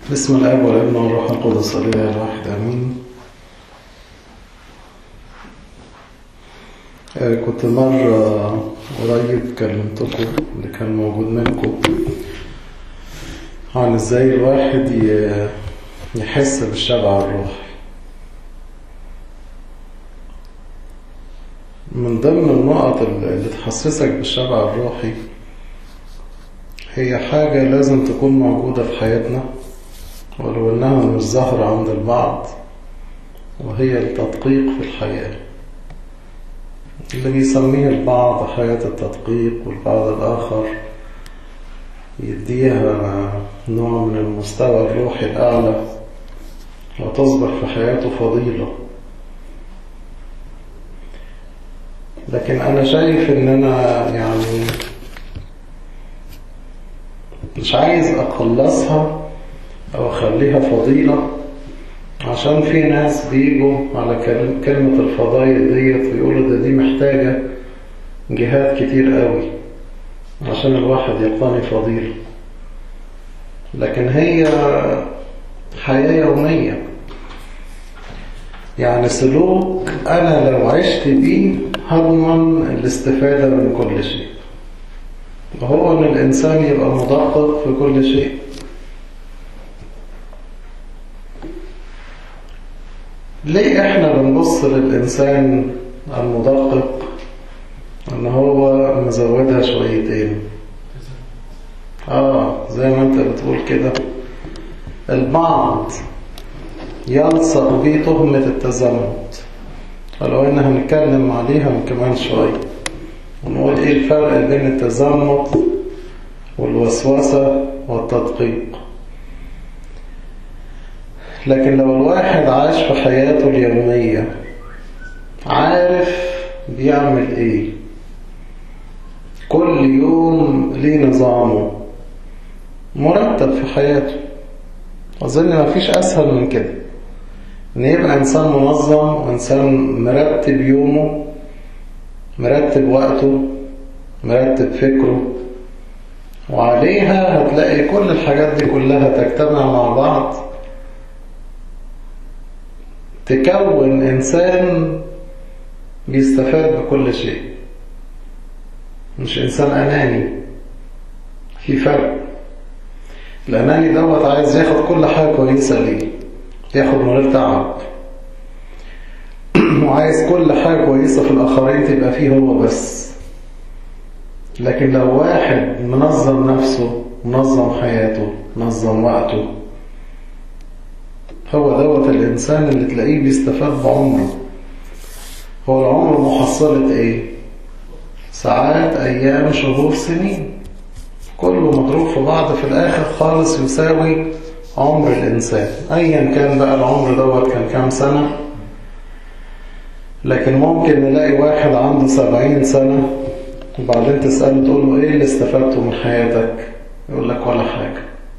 بسم الاب والابن والروح القدس الاله الواحد امين آه، كنت مرة قريب كلمتكم اللي كان موجود منكم عن ازاي الواحد ي- يحس بالشبع الروحي من ضمن النقط اللي تحسسك بالشبع الروحي هي حاجة لازم تكون موجودة في حياتنا ولو إنها مش ظاهرة عند البعض وهي التدقيق في الحياة اللي بيسميه البعض حياة التدقيق والبعض الآخر يديها نوع من المستوى الروحي الأعلى وتصبح في حياته فضيلة لكن أنا شايف إن أنا يعني مش عايز أخلصها أو أخليها فضيلة عشان في ناس بيجوا على كلم- كلمة الفضائل ديت ويقولوا ده دي محتاجة جهاد كتير قوي عشان الواحد يقتني فضيلة لكن هي حياة يومية يعني سلوك أنا لو عشت بيه هضمن الاستفادة من كل شيء وهو أن الإنسان يبقى مدقق في كل شيء ليه احنا بنبص للإنسان المدقق ان هو مزودها شويتين اه زي ما انت بتقول كده البعض يلصق بيه تهمة التزمت ولو ان هنتكلم عليها كمان شوية ونقول ايه الفرق بين التزمت والوسوسة والتدقيق لكن لو الواحد عاش في حياته اليومية عارف بيعمل ايه كل يوم ليه نظامه مرتب في حياته أظن مفيش أسهل من كده إن يبقى إنسان منظم وإنسان مرتب يومه مرتب وقته مرتب فكره وعليها هتلاقي كل الحاجات دي كلها تجتمع مع بعض تكون إنسان بيستفاد بكل شيء مش إنسان أناني في فرق الأناني دوت عايز ياخد كل حاجة كويسة ليه ياخد من غير تعب وعايز كل حاجة كويسة في الآخرين تبقى فيه هو بس لكن لو واحد منظم نفسه منظم حياته منظم وقته هو دوت الإنسان اللي تلاقيه بيستفاد بعمره هو العمر محصلة إيه؟ ساعات أيام شهور سنين كله مضروب في بعض في الآخر خالص يساوي عمر الإنسان أيا كان بقى العمر دوت كان كام سنة لكن ممكن نلاقي واحد عنده سبعين سنة وبعدين تسأله تقول له إيه اللي استفدته من حياتك يقول لك ولا حاجة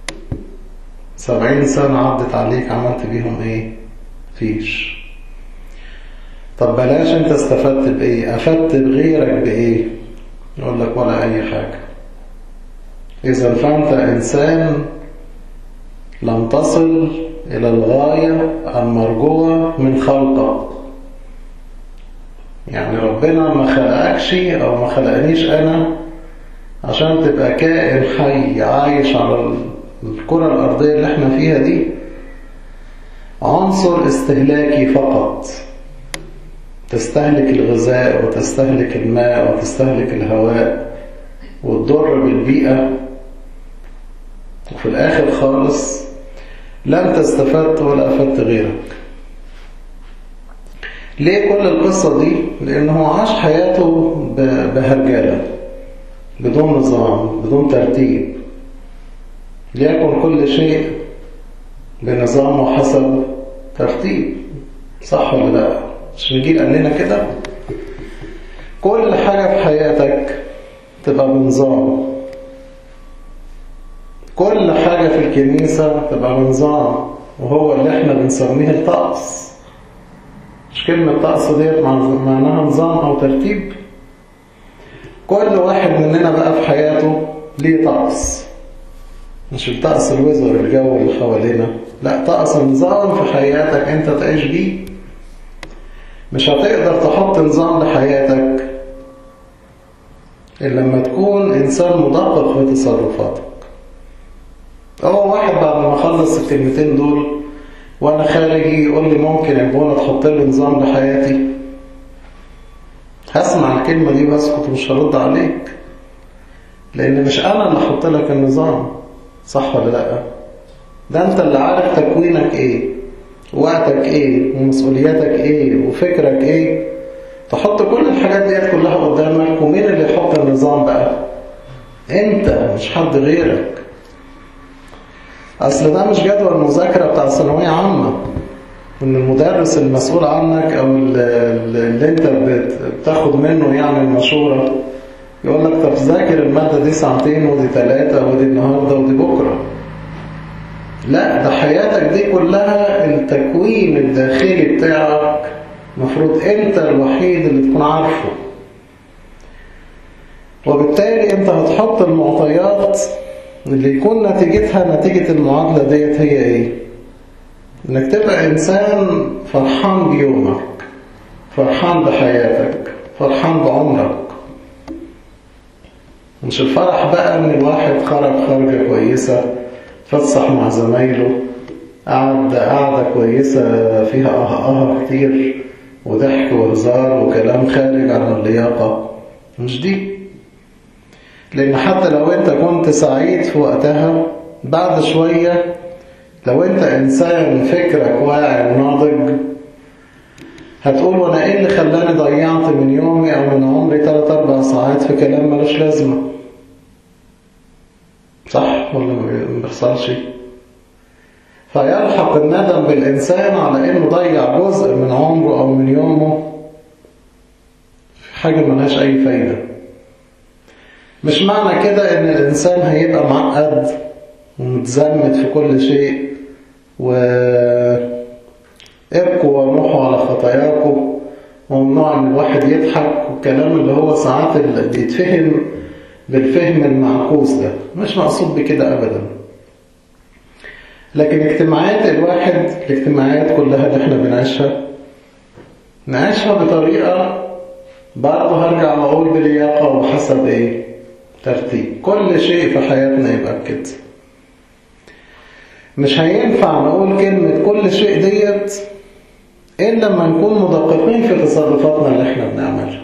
سبعين سنة عدت عليك عملت بيهم إيه فيش طب بلاش انت استفدت بإيه أفدت بغيرك بإيه يقول لك ولا أي حاجة إذا فأنت إنسان لم تصل إلى الغاية المرجوة من خلقك يعني ربنا ما خلقكش أو ما خلقنيش أنا عشان تبقى كائن حي عايش على الكرة الأرضية اللي احنا فيها دي عنصر استهلاكي فقط تستهلك الغذاء وتستهلك الماء وتستهلك الهواء وتضر بالبيئة وفي الآخر خالص لا أنت استفدت ولا أفدت غيرك ليه كل القصة دي؟ لأنه عاش حياته ب- بهرجلة بدون نظام بدون ترتيب ليكن كل شيء بنظام وحسب ترتيب صح ولا لا؟ مش نجي قال لنا كده كل حاجة في حياتك تبقى بنظام كل حاجة في الكنيسة تبقى بنظام وهو اللي احنا بنسميه الطقس مش كلمة طقس ديت مع- معناها نظام أو ترتيب كل واحد مننا بقى في حياته ليه طقس مش الطقس الوزر الجو اللي حوالينا لا طقس نظام في حياتك انت تعيش بيه مش هتقدر تحط نظام لحياتك إلا لما تكون إنسان مدقق في تصرفاتك هو واحد بعد ما خلص الكلمتين دول وأنا خارجي يقول لي ممكن يا ابونا تحط لي نظام لحياتي هسمع الكلمة دي واسكت مش هرد عليك لأن مش أنا اللي أحط لك النظام صح ولا لأ ده أنت اللي عارف تكوينك إيه وقتك إيه ومسؤولياتك إيه وفكرك إيه تحط كل الحاجات ديت كلها قدامك ومين اللي يحط النظام بقى أنت مش حد غيرك أصل ده مش جدول المذاكرة بتاع ثانوية عامة ان المدرس المسؤول عنك او اللي انت بتاخد منه يعني المشورة يقول لك طب ذاكر المادة دي ساعتين ودي ثلاثة ودي النهاردة ودي بكرة لا ده حياتك دي كلها التكوين الداخلي بتاعك المفروض انت الوحيد اللي تكون عارفه وبالتالي انت هتحط المعطيات اللي يكون نتيجتها نتيجة المعادلة ديت هي ايه انك تبقى انسان فرحان بيومك فرحان بحياتك فرحان بعمرك مش الفرح بقى ان الواحد خرج خرجة كويسة فتصح مع زمايله قعد قعدة كويسة فيها اه اه كتير وضحك وهزار وكلام خارج عن اللياقة مش دي لان حتى لو انت كنت سعيد في وقتها بعد شوية لو انت انسان فكرك واعي وناضج هتقول وانا ايه اللي خلاني ضيعت من يومي او من عمري 3 4 ساعات في كلام ملوش لازمه صح ولا ما بيحصلش فيلحق الندم بالانسان على انه ضيع جزء من عمره او من يومه في حاجه ملهاش اي فايده مش معنى كده ان الانسان هيبقى معقد ومتزمت في كل شيء و ابكوا ونوحوا على خطاياكم وممنوع ان الواحد يضحك والكلام اللي هو ساعات اللي بيتفهم بالفهم المعكوس ده مش مقصود بكده ابدا لكن اجتماعات الواحد الاجتماعات كلها اللي احنا بنعيشها نعيشها بطريقة برضه هرجع واقول بلياقة وحسب ايه ترتيب كل شيء في حياتنا يبقى بكده مش هينفع نقول كلمة كل شيء ديت إلا لما نكون مدققين في تصرفاتنا اللي احنا بنعملها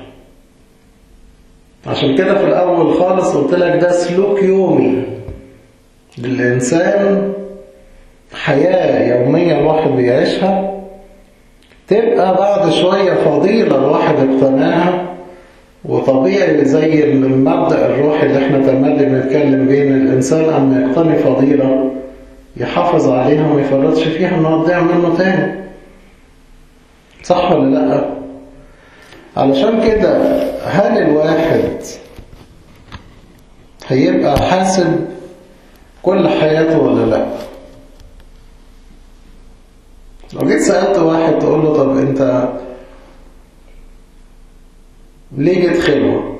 عشان كده في الأول خالص قلت لك ده سلوك يومي للإنسان حياة يومية الواحد بيعيشها تبقى بعد شوية فضيلة الواحد اقتناها وطبيعي زي المبدأ الروحي اللي احنا تملي بنتكلم بين الإنسان أن يقتني فضيلة يحافظ عليها وما يفرطش فيها انه تضيع منه تاني صح ولا لا علشان كده هل الواحد هيبقى حاسب كل حياته ولا لا لو جيت سألت واحد تقول له طب انت ليه جيت خلوة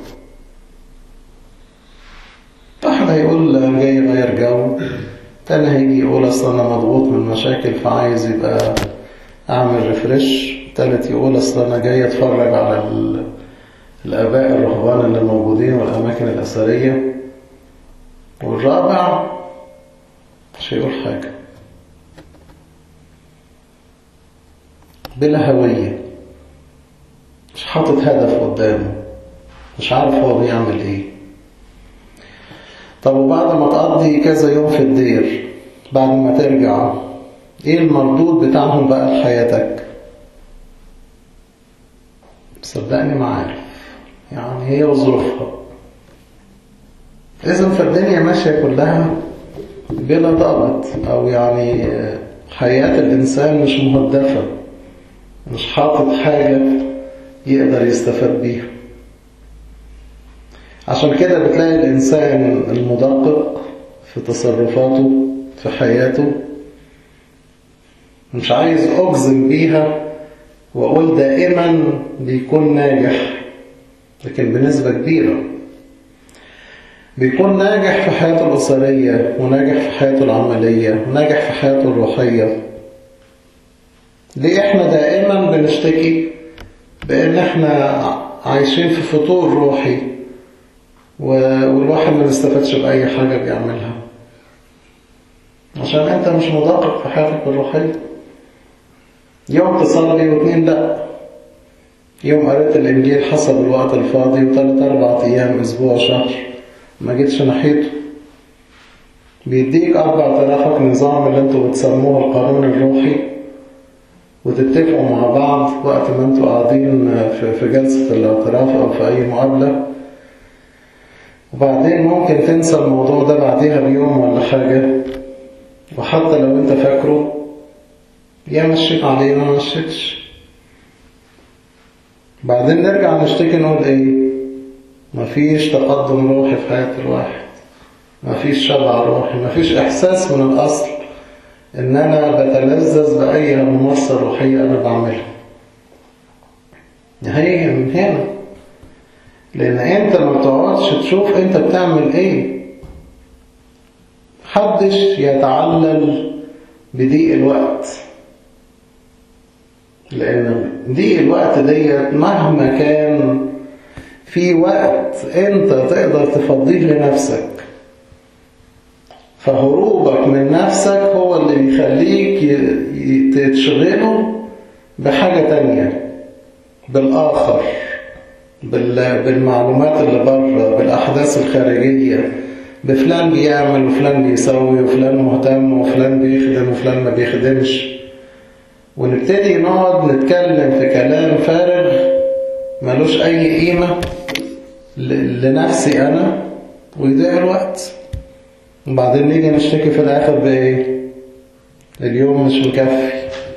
واحد هيقول جاي يغير جو تاني هيجي يقول اصل انا مضغوط من مشاكل فعايز يبقى اعمل ريفرش تالت يقول اصل انا جاي اتفرج على ال... الاباء الرهبان اللي موجودين والاماكن الاثريه والرابع مش هيقول حاجه بلا هويه مش حاطط هدف قدامه مش عارف هو بيعمل ايه طب وبعد ما تقضي كذا يوم في الدير بعد ما ترجع ايه المردود بتاعهم بقى في حياتك صدقني ما عارف يعني هي وظروفها إذا فالدنيا ماشية كلها بلا ضغط أو يعني حياة الإنسان مش مهدفة مش حاطط حاجة يقدر يستفاد بيها عشان كده بتلاقي الإنسان المدقق في تصرفاته في حياته مش عايز أجزم بيها وأقول دائما بيكون ناجح لكن بنسبة كبيرة بيكون ناجح في حياته الأسرية وناجح في حياته العملية وناجح في حياته الروحية ليه احنا دائما بنشتكي بان احنا عايشين في فطور روحي والواحد ما بيستفادش بأي حاجة بيعملها عشان انت مش مدقق في حياتك الروحية يوم تصلي واثنين لا يوم قريت الإنجيل حسب الوقت الفاضي وثلاث أربع أيام أسبوع شهر ما جيتش ناحيته بيديك أربع طرافك نظام اللي انتوا بتسموه القانون الروحي وتتفقوا مع بعض وقت ما انتوا قاعدين في جلسة الاعتراف أو في أي مقابلة وبعدين ممكن تنسى الموضوع ده بعديها بيوم ولا حاجة وحتى لو انت فاكره يا مشيت عليه ما مشيتش بعدين نرجع نشتكي نقول ايه مفيش تقدم روحي في حياة الواحد مفيش شبع روحي مفيش احساس من الاصل ان انا بتلذذ باي ممارسة روحية انا بعملها هي من هنا لان انت ما بتقعدش تشوف انت بتعمل ايه محدش يتعلل بضيق الوقت لأن ضيق الوقت ديت مهما كان في وقت أنت تقدر تفضيه لنفسك فهروبك من نفسك هو اللي بيخليك تشغله بحاجة تانية بالآخر بالمعلومات اللي بره بالأحداث الخارجية بفلان بيعمل وفلان بيسوي وفلان مهتم وفلان بيخدم وفلان ما بيخدمش ونبتدي نقعد نتكلم في كلام فارغ ملوش أي قيمة لنفسي أنا ويضيع الوقت وبعدين نيجي نشتكي في الآخر بإيه؟ اليوم مش مكفي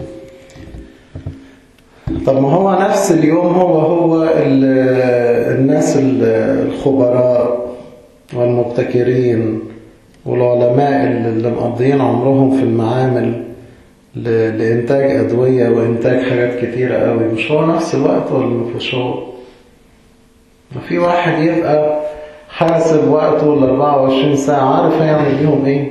طب ما هو نفس اليوم هو هو الناس الخبراء والمبتكرين والعلماء اللي مقضيين عمرهم في المعامل لإنتاج أدوية وإنتاج حاجات كتيرة قوي مش هو نفس الوقت ولا مفيش هو ما في واحد يبقى حاسب وقته ال 24 ساعة عارف هيعمل بيهم إيه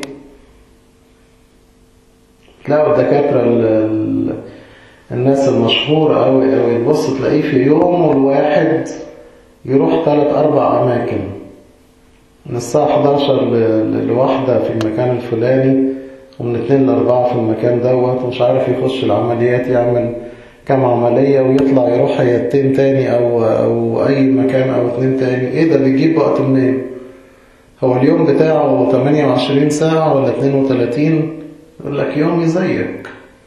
تلاقوا الدكاترة الناس المشهورة قوي قوي تبص تلاقيه في يوم الواحد يروح ثلاث أربع أماكن من الساعة 11 لواحدة في المكان الفلاني ومن 2 ل 4 في المكان دوت ومش عارف يخش العمليات يعمل كام عملية ويطلع يروح عيادتين تاني أو, أو أي مكان أو اتنين تاني إيه ده بيجيب وقت منين؟ هو اليوم بتاعه 28 ساعة ولا 32 يقول لك يومي زيك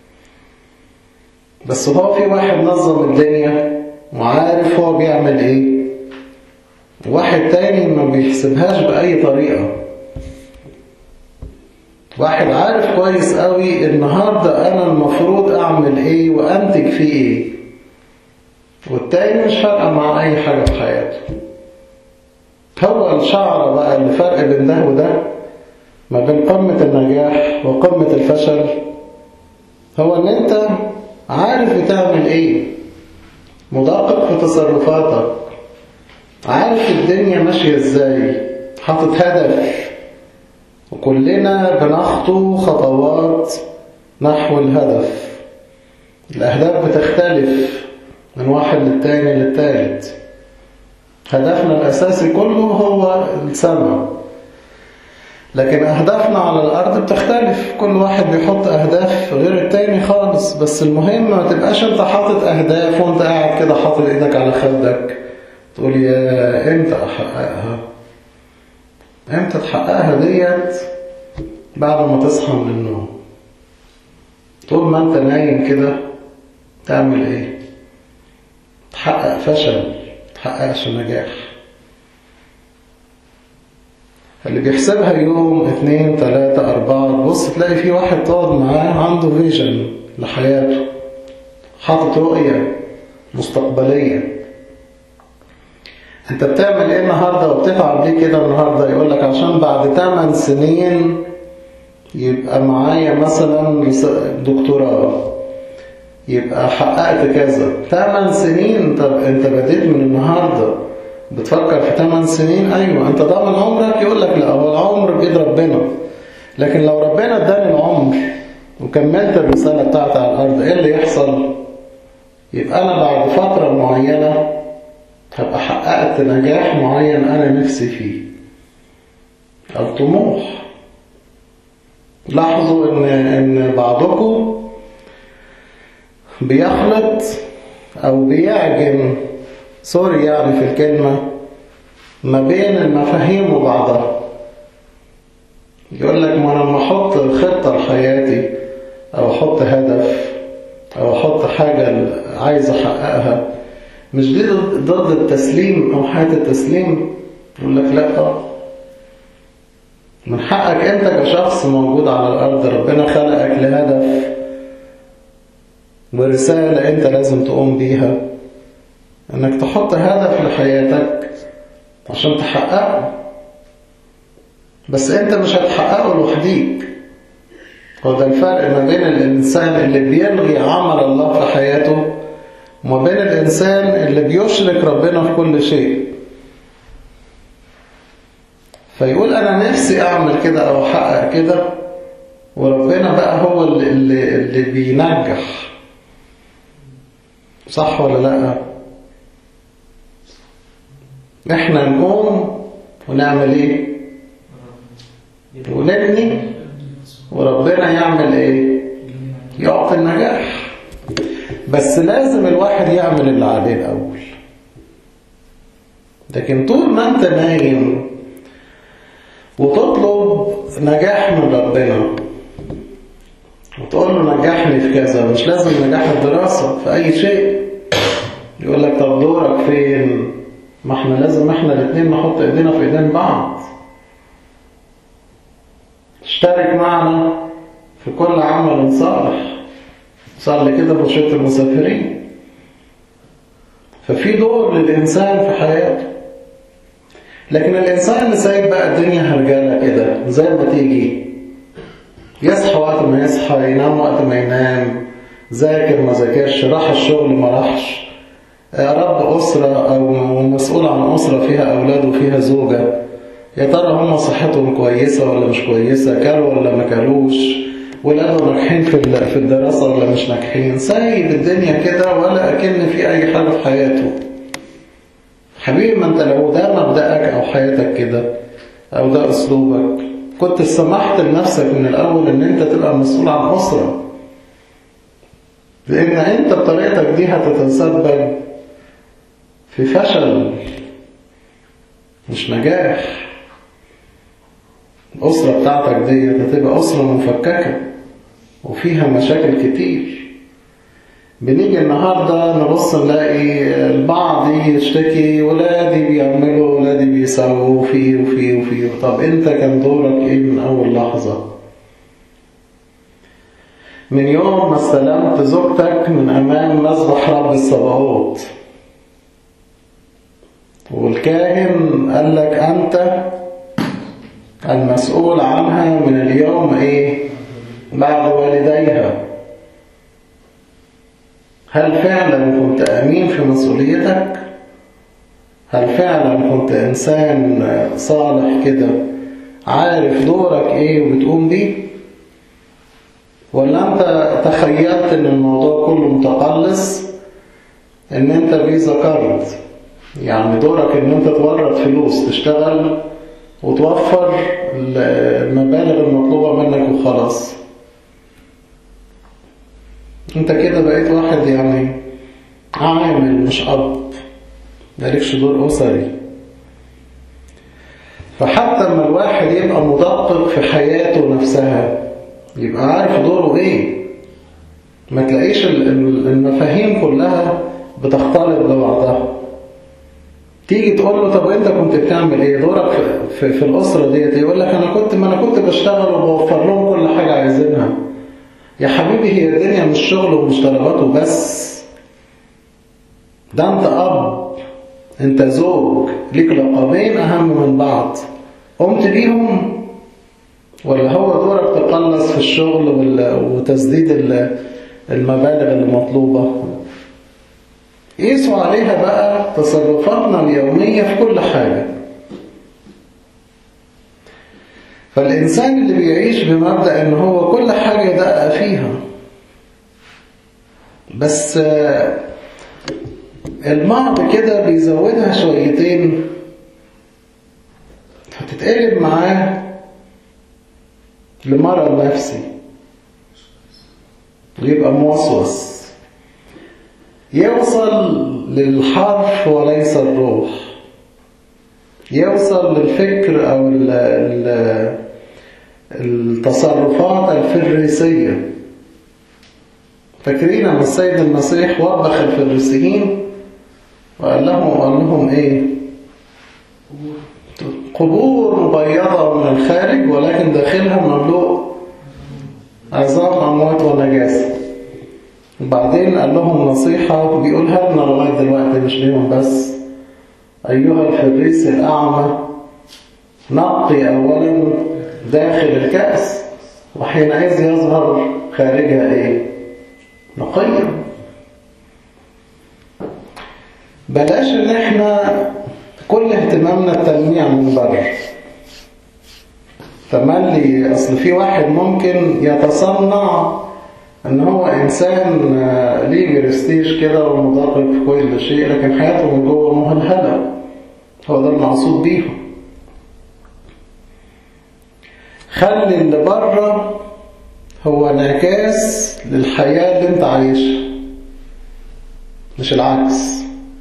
بس هو في واحد نظم الدنيا وعارف هو بيعمل ايه واحد تاني ما بيحسبهاش بأي طريقة واحد عارف كويس قوي النهاردة أنا المفروض أعمل إيه وأنتج فيه إيه والتاني مش فارقة مع أي حاجة في حياته هو الشعر بقى اللي فرق بين ده وده ما بين قمة النجاح وقمة الفشل هو ان انت عارف بتعمل ايه مدقق في تصرفاتك عارف الدنيا ماشية ازاي حاطط هدف وكلنا بنخطو خطوات نحو الهدف الأهداف بتختلف من واحد للتاني للتالت هدفنا الأساسي كله هو السماء لكن أهدافنا على الأرض بتختلف كل واحد بيحط أهداف غير التاني خالص بس المهم ما تبقاش أنت حاطط أهداف وأنت قاعد كده حاطط إيدك على خدك تقول يا إمتى أحققها إمتى تحققها ديت بعد ما تصحى من النوم طول ما أنت نايم كده تعمل إيه تحقق فشل تحققش نجاح اللي بيحسبها يوم اتنين تلاتة أربعة تبص تلاقي في واحد تقعد معاه عنده فيجن لحياته حاطط رؤية مستقبلية انت بتعمل ايه النهاردة وبتتعب ليه كده النهاردة يقول لك عشان بعد 8 سنين يبقى معايا مثلا دكتوراه يبقى حققت كذا 8 سنين طب انت بديت من النهاردة بتفكر في 8 سنين ايوه انت ضامن عمرك يقول لك لا هو العمر بيد ربنا لكن لو ربنا اداني العمر وكملت الرسالة بتاعتي على الارض ايه اللي يحصل يبقى انا بعد فترة معينة هبقى حققت نجاح معين انا نفسي فيه او طموح لاحظوا ان ان بعضكم بيخلط او بيعجن سوري يعني في الكلمة ما بين المفاهيم وبعضها يقول لك ما انا لما احط خطة لحياتي او احط هدف او احط حاجة عايز احققها مش دي ضد التسليم او حياة التسليم يقول لك لا طبعا من حقك انت كشخص موجود على الارض ربنا خلقك لهدف ورسالة انت لازم تقوم بيها انك تحط هدف لحياتك عشان تحققه بس انت مش هتحققه لوحديك هو ده الفرق ما بين الانسان اللي بيلغي عمل الله في حياته وما بين الانسان اللي بيشرك ربنا في كل شيء فيقول انا نفسي اعمل كده او احقق كده وربنا بقى هو اللي, اللي, اللي بينجح صح ولا لا احنا نقوم ونعمل ايه ونبني وربنا يعمل ايه يعطي النجاح بس لازم الواحد يعمل اللي عليه الاول لكن طول ما انت نايم وتطلب نجاح من ربنا وتقول له نجحني في كذا مش لازم نجاح الدراسة في أي شيء يقول لك طب دورك فين ما احنا لازم احنا الاثنين نحط ايدينا في ايدين بعض اشترك معنا في كل عمل صالح صلي كده بوشية المسافرين ففي دور للإنسان في حياته لكن الإنسان اللي سايب بقى الدنيا هرجالة كده زي ما تيجي يصحى وقت ما يصحى ينام وقت ما ينام ذاكر ما ذاكرش راح الشغل ما راحش رب أسرة أو مسؤول عن أسرة فيها أولاد وفيها زوجة يا ترى هم صحتهم كويسة ولا مش كويسة كلوا ولا ما كلوش ولاده ناجحين في في الدراسة ولا مش ناجحين سايب الدنيا كده ولا أكن في أي حاجة في حياته حبيبي ما أنت لو ده مبدأك أو حياتك كده أو ده أسلوبك كنت سمحت لنفسك من الأول إن أنت تبقى مسؤول عن أسرة لأن أنت بطريقتك دي هتتسبب في فشل مش نجاح الأسرة بتاعتك دي هتبقى أسرة مفككة وفيها مشاكل كتير بنيجي النهاردة نبص نلاقي البعض يشتكي ولادي بيعملوا ولادي بيسووا وفي وفي وفي طب انت كان دورك ايه من اول لحظة من يوم ما استلمت زوجتك من امام مذبح رب الصباوت والكاهن قال لك انت المسؤول عنها من اليوم ايه بعد والديها هل فعلا كنت امين في مسؤوليتك هل فعلا كنت انسان صالح كده عارف دورك ايه وبتقوم بيه ولا انت تخيلت ان الموضوع كله متقلص ان انت بيه ذكرت يعني دورك ان انت تورط فلوس تشتغل وتوفر المبالغ المطلوبة منك وخلاص انت كده بقيت واحد يعني عامل مش أب مالكش دور أسري فحتى لما الواحد يبقى مدقق في حياته نفسها يبقى عارف دوره ايه ما تلاقيش المفاهيم كلها بتختلط ببعضها تيجي تقول له طب انت كنت بتعمل ايه دورك في, في, في الاسره ديت يقول لك انا كنت ما انا كنت بشتغل وبوفر لهم كل حاجه عايزينها يا حبيبي هي الدنيا مش شغل ومش طلبات وبس ده انت اب انت زوج ليك لقبين اهم من بعض قمت بيهم ولا هو دورك تقلص في الشغل وتسديد المبالغ اللي مطلوبه قيسوا عليها بقى تصرفاتنا اليومية في كل حاجة فالإنسان اللي بيعيش بمبدأ إن هو كل حاجة يدقق فيها بس البعض كده بيزودها شويتين هتتقلب معاه لمرض نفسي ويبقى موسوس يوصل للحرف وليس الروح يوصل للفكر أو ال ال التصرفات الفريسية فاكرين أن السيد المسيح وبخ الفريسيين وقال لهم وقال لهم إيه قبور مبيضة من الخارج ولكن داخلها مملوء عظام أموات ونجاسة وبعدين قال لهم نصيحة بيقولها لنا لغاية دلوقتي مش ليهم بس أيها الفريس الأعمى نقي أولا داخل الكأس وحينئذ يظهر خارجها إيه؟ نقيا بلاش إن إحنا كل اهتمامنا التلميع من بره تملي أصل في واحد ممكن يتصنع ان هو انسان ليه برستيج كده ومدقق في كل شيء لكن حياته من جوه مهلهله هو ده المقصود بيهم خلي اللي بره هو انعكاس للحياه اللي انت عايشها مش العكس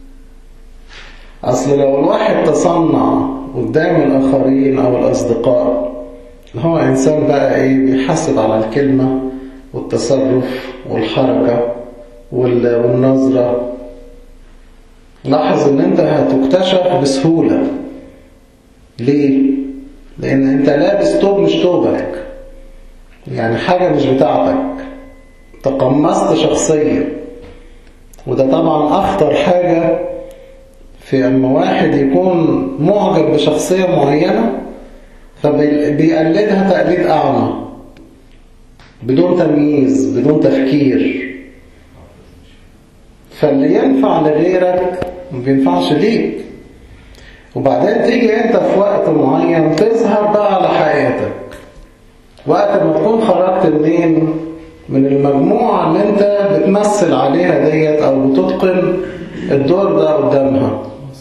اصل لو الواحد تصنع قدام الاخرين او الاصدقاء هو انسان بقى ايه بيحاسب على الكلمه والتصرف والحركة والنظرة لاحظ ان انت هتكتشف بسهولة ليه؟ لان انت لابس توب مش توبك يعني حاجة مش بتاعتك تقمصت شخصية وده طبعا اخطر حاجة في اما واحد يكون معجب بشخصية معينة فبيقلدها تقليد اعمى بدون تمييز بدون تفكير فاللي ينفع لغيرك ما بينفعش ليك وبعدين تيجي انت في وقت معين تظهر بقى على حقيقتك وقت ما تكون خرجت منين من المجموعة اللي انت بتمثل عليها ديت او بتتقن الدور ده قدامها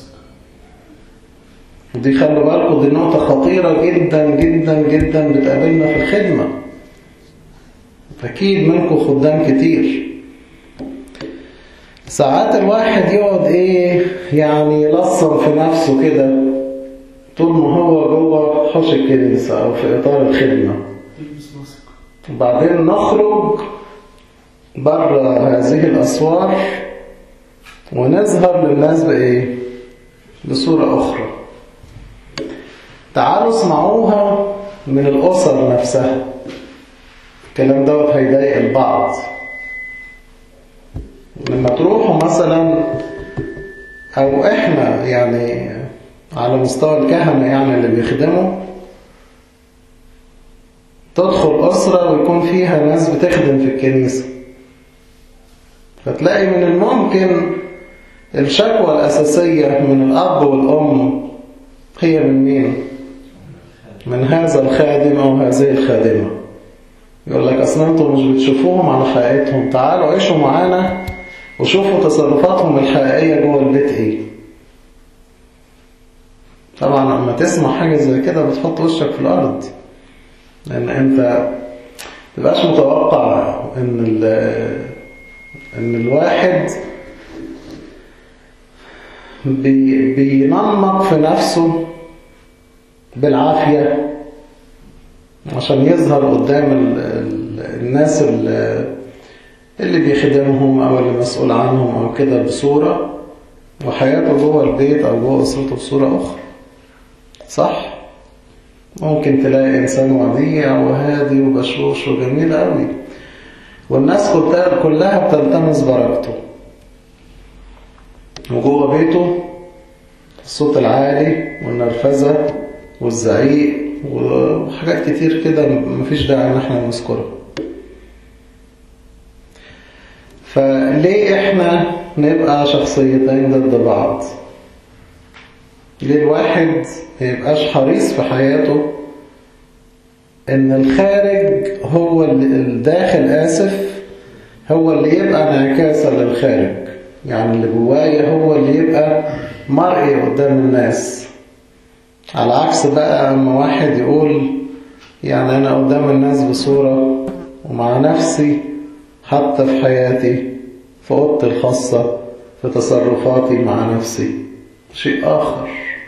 ودي خلوا بالكم دي نقطة خطيرة جدا جدا جدا بتقابلنا في الخدمة أكيد منكم خدام كتير ساعات الواحد يقعد إيه يعني يلصم في نفسه كده طول ما هو جوه حوش الكنيسة أو في إطار الخدمة وبعدين نخرج بره هذه الأسوار ونظهر للناس بإيه؟ بصورة أخرى تعالوا اسمعوها من الأسر نفسها الكلام دوت هيضايق البعض لما تروحوا مثلا او احنا يعني على مستوى الكهنة يعني اللي بيخدموا تدخل أسرة ويكون فيها ناس بتخدم في الكنيسة فتلاقي من الممكن الشكوى الأساسية من الأب والأم هي من مين؟ من هذا الخادم أو هذه الخادمة يقول لك أصلا أنتم مش بتشوفوهم على حقيقتهم تعالوا عيشوا معانا وشوفوا تصرفاتهم الحقيقية جوه البيت إيه طبعا لما تسمع حاجة زي كده بتحط وشك في الأرض لأن أنت تبقاش متوقع إن إن الواحد بي بينمق في نفسه بالعافية عشان يظهر قدام ال ال الناس اللي بيخدمهم أو اللي مسؤول عنهم أو كده بصورة وحياته جوه البيت أو جوه أسرته بصورة أخرى صح؟ ممكن تلاقي إنسان وديع وهادي وبشوش وجميل قوي والناس كلها بتلتمس بركته وجوه بيته الصوت العالي والنرفزة والزعيق وحاجات كتير كده مفيش داعي ان احنا نذكرها فليه احنا نبقى شخصيتين ضد بعض ليه الواحد ما يبقاش حريص في حياته ان الخارج هو اللي الداخل آسف هو اللي يبقى انعكاسا للخارج يعني اللي جوايا هو اللي يبقى مرئي قدام الناس على عكس بقى اما واحد يقول يعني انا قدام الناس بصورة ومع نفسي حتى في حياتي في اوضتي الخاصة في تصرفاتي مع نفسي شيء آخر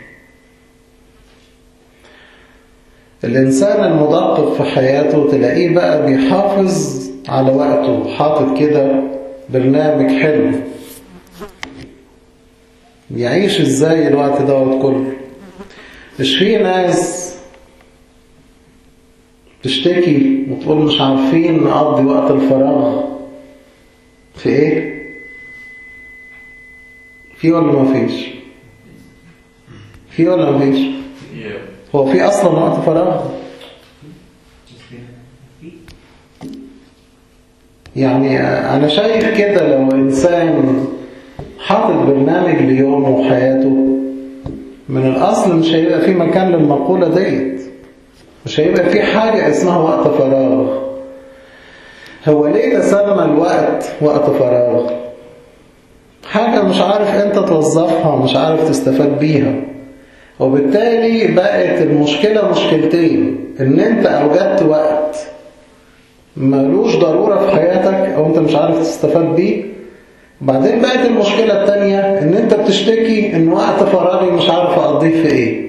الإنسان المدقق في حياته تلاقيه بقى بيحافظ على وقته حاطط كده برنامج حلو يعيش ازاي الوقت دوت كله مش في ناس تشتكي وتقول مش عارفين نقضي وقت الفراغ في ايه في ولا ما فيش في ولا ما فيش هو في اصلا وقت فراغ يعني انا شايف كده لو انسان حاطط برنامج ليومه وحياته من الاصل مش هيبقى في مكان للمقولة ديت مش هيبقى في حاجة اسمها وقت فراغ هو ليه تسمى الوقت وقت فراغ حاجة مش عارف انت توظفها مش عارف تستفاد بيها وبالتالي بقت المشكلة مشكلتين ان انت اوجدت وقت ملوش ضرورة في حياتك او انت مش عارف تستفاد بيه بعدين بقت المشكلة التانية ان انت بتشتكي ان وقت فراغي مش عارف اقضيه في ايه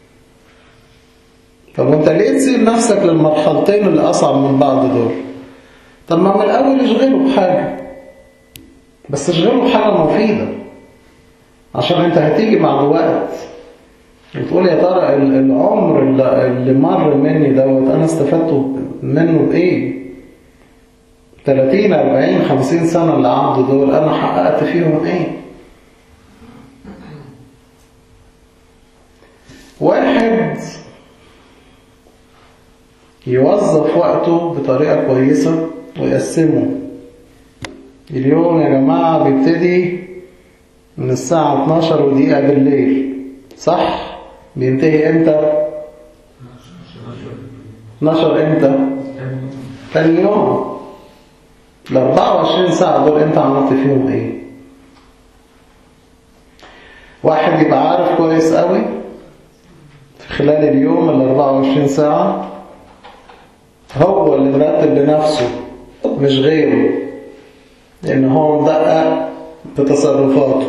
طب وانت ليه تسيب نفسك للمرحلتين اللي اصعب من بعض دول طب ما من الاول اشغله بحاجة بس اشغله بحاجة مفيدة عشان انت هتيجي مع الوقت وتقول يا ترى العمر اللي مر مني دوت انا استفدت منه بايه 30 40 50 سنة اللي عدوا دول انا حققت فيهم ايه واحد يوظف وقته بطريقة كويسة ويقسمه اليوم يا جماعة بيبتدي من الساعة 12 ودقيقة بالليل صح؟ بينتهي امتى 12 امتى تاني يوم ال 24 ساعة دول انت عملت فيهم ايه واحد يبقى عارف كويس قوي في خلال اليوم ال 24 ساعة هو اللي مرتب لنفسه مش غيره لان هو مدقق بتصرفاته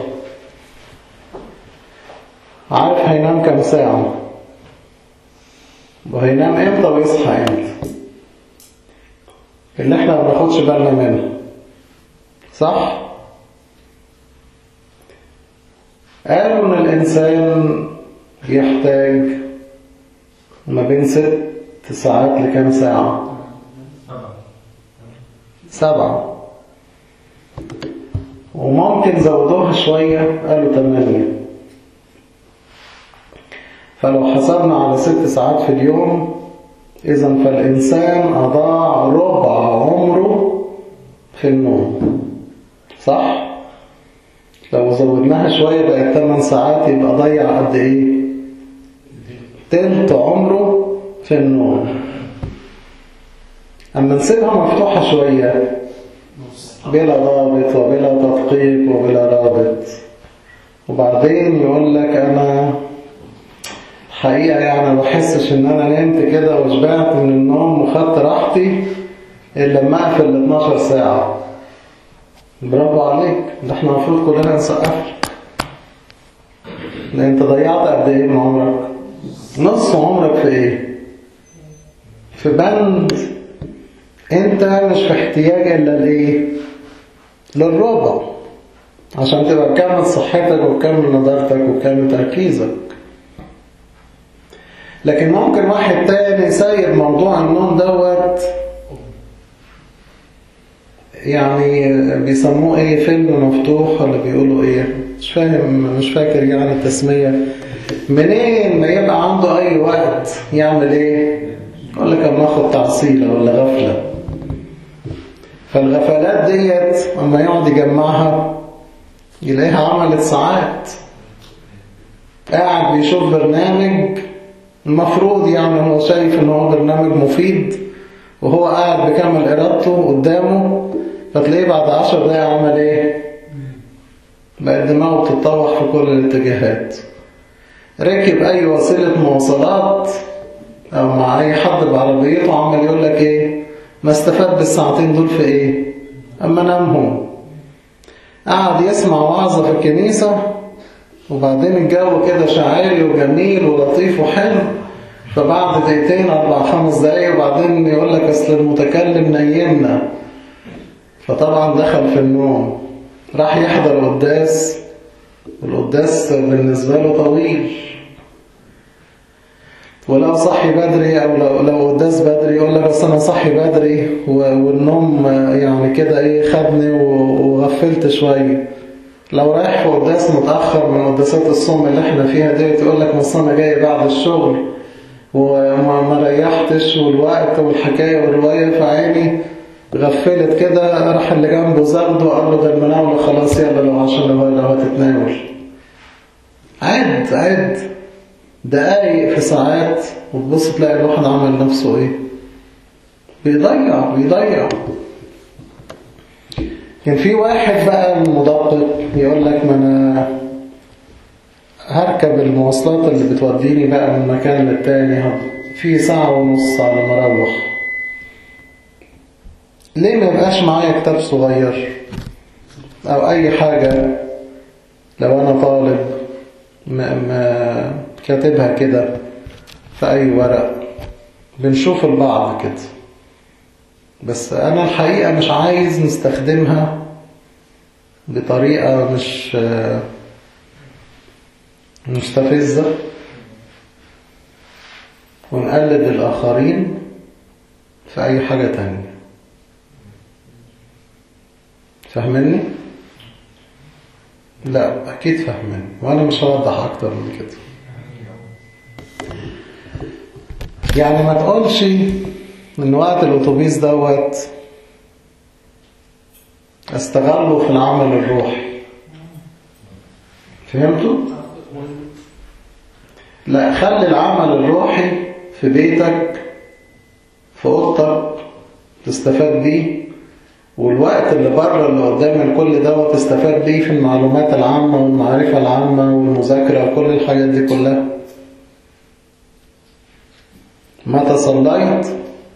عارف هينام كام ساعة وهينام امتى ويصحى امتى اللي احنا ما بناخدش بالنا منه صح قالوا ان الانسان يحتاج ما بين ست ساعات لكام ساعة سبعة وممكن زودوها شوية قالوا تمانية فلو حسبنا على ست ساعات في اليوم إذا فالإنسان أضاع ربع عمره في النوم صح؟ لو زودناها شوية بقت 8 ساعات يبقى ضيع قد إيه؟ تلت عمره في النوم أما نسيبها مفتوحة شوية بلا ضابط وبلا تدقيق وبلا رابط وبعدين يقول لك أنا حقيقة يعني ما بحسش ان انا نمت كده وشبعت من النوم وخدت راحتي الا لما اقفل ال 12 ساعة برافو عليك ده احنا المفروض كلنا نسقف لان انت ضيعت قد ايه من عمرك نص عمرك في ايه في بند انت مش في احتياج الا لايه للربع عشان تبقى بكامل صحتك وبكامل نضارتك وبكامل تركيزك لكن ممكن واحد تاني سايب موضوع النوم دوت يعني بيسموه ايه فيلم مفتوح ولا بيقولوا ايه مش فاهم مش فاكر يعني التسمية منين ما يبقى عنده اي وقت يعمل ايه يقول لك اما اخد تعصيلة ولا غفلة فالغفلات ديت اما يقعد يجمعها يلاقيها عملت ساعات قاعد بيشوف برنامج المفروض يعني هو شايف ان هو برنامج مفيد وهو قاعد بكامل ارادته قدامه فتلاقيه بعد عشر دقايق عمل ايه بقت دماغه تتطوح في كل الاتجاهات ركب اي وسيلة مواصلات او مع اي حد بعربيته عمال يقول لك ايه ما استفاد بالساعتين دول في ايه اما نامهم قعد يسمع وعظة في الكنيسة وبعدين الجو كده شاعري وجميل ولطيف وحلو فبعد دقيقتين أربع خمس دقايق وبعدين يقول لك أصل المتكلم نيمنا فطبعا دخل في النوم راح يحضر قداس والقداس بالنسبة له طويل ولو صحي بدري أو لو, لو قداس بدري يقول لك أصل أنا صحي بدري والنوم يعني كده إيه خدني وغفلت شوية لو رايح في قداس متأخر من قداسات الصوم اللي احنا فيها دي تقول لك بس أنا جاي بعد الشغل وما ريحتش والوقت والحكاية والرواية فعيني غفلت كده راح اللي جنبه زغده وقال له ده المناولة خلاص يلا لو عشان لو لو هتتناول عد عد دقايق في ساعات وتبص تلاقي الواحد عمل نفسه ايه بيضيع بيضيع كان في واحد بقى مدقق يقول لك ما انا هركب المواصلات اللي بتوديني بقى من مكان للتاني في ساعة ونص على ما اروح ليه ما يبقاش معايا كتاب صغير او اي حاجة لو انا طالب ما ما كاتبها كده في اي ورق بنشوف البعض كده بس انا الحقيقة مش عايز نستخدمها بطريقة مش مستفزة ونقلد الآخرين في أي حاجة تانية فاهمني؟ لا أكيد فاهمني وأنا مش هوضح أكتر من كده يعني ما تقولش إن وقت الأتوبيس دوت استغله في العمل الروحي فهمتوا؟ لا خلي العمل الروحي في بيتك في اوضتك تستفاد بيه والوقت اللي بره اللي قدام الكل ده تستفاد بيه في المعلومات العامة والمعرفة العامة والمذاكرة وكل الحاجات دي كلها متى صليت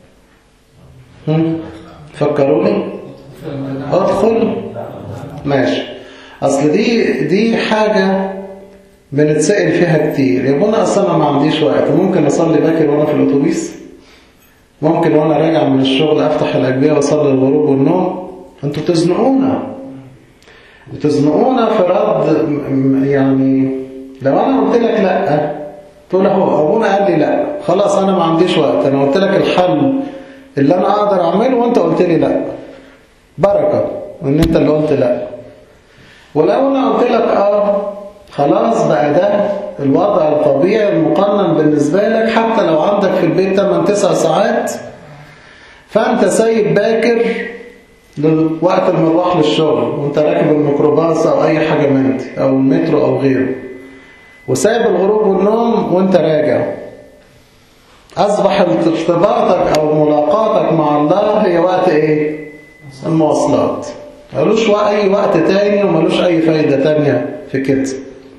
فكروني ادخل ماشي اصل دي دي حاجة بنتسأل فيها كتير يا ابونا اصل انا ما عنديش وقت ممكن اصلي باكر وانا في الاتوبيس ممكن وانا راجع من الشغل افتح الاجبيه واصلي الغروب والنوم انتوا تزنقونا بتزنقونا في رد يعني لو انا قلت لك لا تقول هو ابونا قال لي لا خلاص انا ما عنديش وقت انا قلت لك الحل اللي انا اقدر اعمله وانت قلت لي لا بركه ان انت اللي قلت لا ولو انا قلت لك اه خلاص بقى ده الوضع الطبيعي المقنن بالنسبة لك حتى لو عندك في البيت 8-9 ساعات فأنت سايب باكر لوقت المروح للشغل وانت راكب الميكروباص أو أي حاجة من دي أو المترو أو غيره وسايب الغروب والنوم وانت راجع أصبح ارتباطك أو ملاقاتك مع الله هي وقت إيه؟ المواصلات ملوش أي وقت تاني وملوش أي فايدة تانية في كده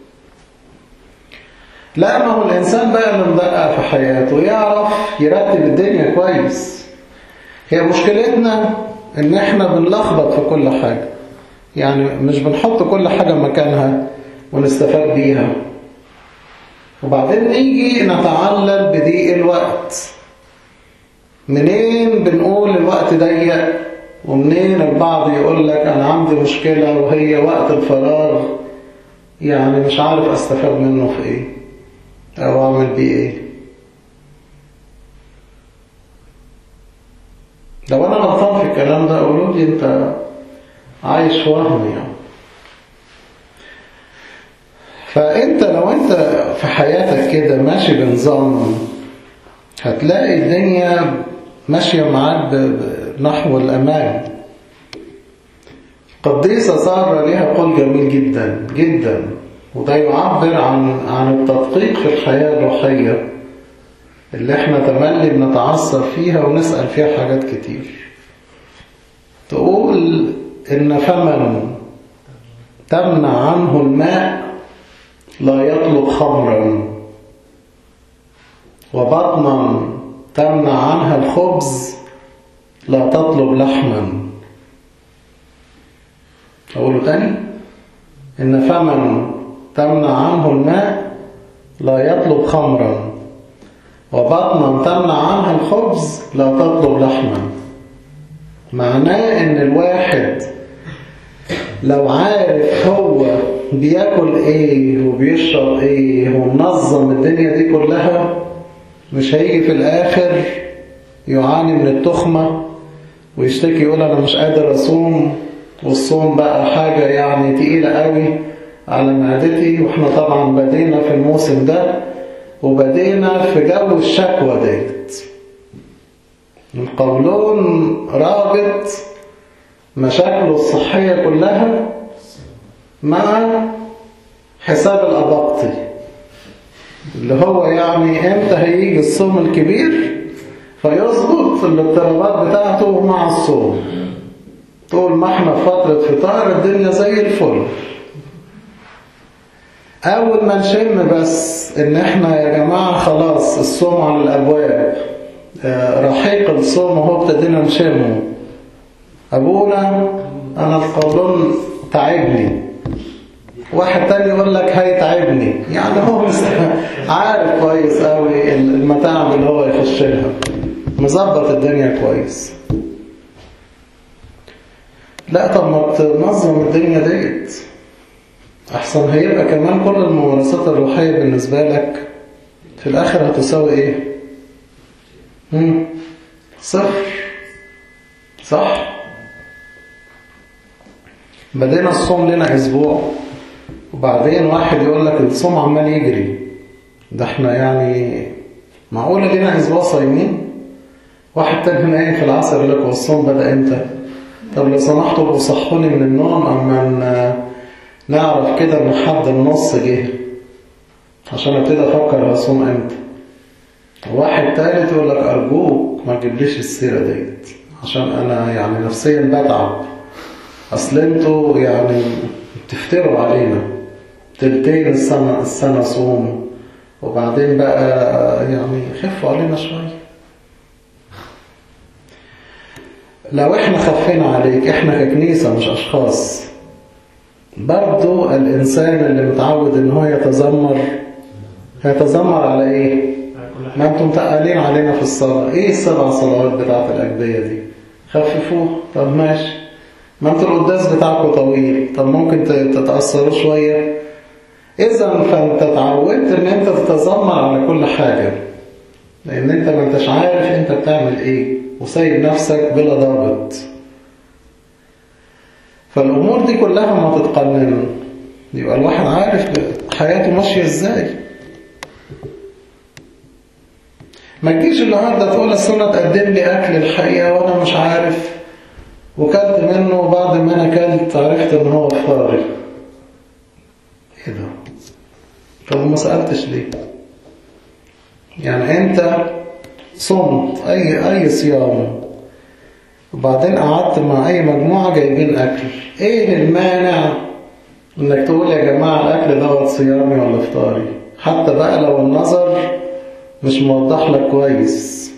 لا ما هو الإنسان بقى اللي مدقق في حياته يعرف يرتب الدنيا كويس هي مشكلتنا إن إحنا بنلخبط في كل حاجة يعني مش بنحط كل حاجة مكانها ونستفاد بيها وبعدين نيجي نتعلل بضيق الوقت منين بنقول الوقت ضيق ومنين البعض يقول لك أنا عندي مشكلة وهي وقت الفراغ يعني مش عارف أستفاد منه في إيه أو أعمل بيه إيه لو أنا غلطان في الكلام ده قولوا لي أنت عايش وهم يعني فأنت لو أنت في حياتك كده ماشي بنظام هتلاقي الدنيا ماشية معاك نحو الأمان قديسة سارة لها قول جميل جدا جدا وده يعبر عن عن التدقيق في الحياة الروحية اللي احنا تملي بنتعصب فيها ونسأل فيها حاجات كتير تقول إن فمن تمنع عنه الماء لا يطلب خمرا وبطنا تمنع عنها الخبز لا تطلب لحما أقوله تاني إن فمن تمنع عنه الماء لا يطلب خمرا وبطنا تمنع عنها الخبز لا تطلب لحما معناه إن الواحد لو عارف هو بياكل ايه وبيشرب ايه ومنظم الدنيا دي كلها مش هيجي في الاخر يعاني من التخمة ويشتكي يقول انا مش قادر اصوم والصوم بقى حاجة يعني تقيلة قوي على معدتي واحنا طبعا بدينا في الموسم ده وبدينا في جو الشكوى ديت القولون رابط مشاكله الصحية كلها مع حساب الأباقطي اللي هو يعني امتى هيجي الصوم الكبير فيظبط الاضطرابات بتاعته مع الصوم طول ما احنا في فترة فطار الدنيا زي الفل أول ما نشم بس إن احنا يا جماعة خلاص الصوم على الأبواب رحيق الصوم اهو ابتدينا نشمه أبونا أنا القولون تعبني واحد تاني يقول لك هيتعبني يعني هو عارف كويس قوي المتاعب اللي هو يخش لها مظبط الدنيا كويس لا طب ما تنظم الدنيا ديت احسن هيبقى كمان كل الممارسات الروحية بالنسبة لك في الاخر هتساوي ايه مم. صفر صح بدينا الصوم لنا اسبوع وبعدين واحد يقول لك الصوم عمال يجري ده احنا يعني معقولة لنا اسبوع صايمين واحد تاني نايم في العصر يقول لك هو الصوم بدأ امتى طب لو سمحتوا صحوني من النوم اما نعرف كده ان حد النص جه عشان ابتدي افكر هصوم امتى واحد تالت يقول لك ارجوك ما تجيبليش السيرة ديت عشان انا يعني نفسيا بتعب اصل انتوا يعني تفتروا علينا تلتين السنة السنة صوم وبعدين بقى يعني خفوا علينا شوية لو احنا خفينا عليك احنا ككنيسة مش اشخاص برضو الانسان اللي متعود ان هو يتذمر هيتذمر على ايه ما انتم متقلين علينا في الصلاة ايه السبع صلوات بتاعت الاجبية دي خففوه طب ماشي ما انتوا القداس بتاعكم طويل طب ممكن تتأثروا شوية اذا فانت اتعودت ان انت تتذمر على كل حاجة لان انت ما انتش عارف انت بتعمل ايه وسايب نفسك بلا ضابط فالامور دي كلها ما تتقنن يبقى الواحد عارف حياته ماشية ازاي ما تجيش النهارده تقول السنة تقدم لي اكل الحقيقة وانا مش عارف وكلت منه وبعد ما انا كلت عرفت ان هو فطاري ايه ده طب ما سألتش ليه يعني انت صمت اي اي صيام وبعدين قعدت مع اي مجموعة جايبين اكل ايه المانع انك تقول يا جماعة الاكل دوت صيامي ولا فطاري حتى بقى لو النظر مش موضح لك كويس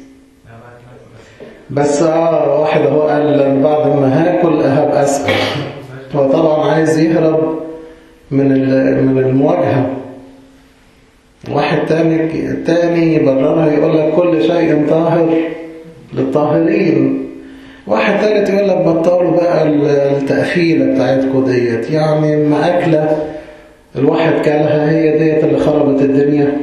بس اه واحد هو قال بعد ما هاكل هبقى اسال هو طبعا عايز يهرب من من المواجهه واحد تاني تاني يبررها يقول لك كل شيء طاهر للطاهرين واحد تالت يقول لك بطلوا بقى التأخيلة بتاعتكم ديت يعني ما أكلة الواحد كلها هي ديت اللي خربت الدنيا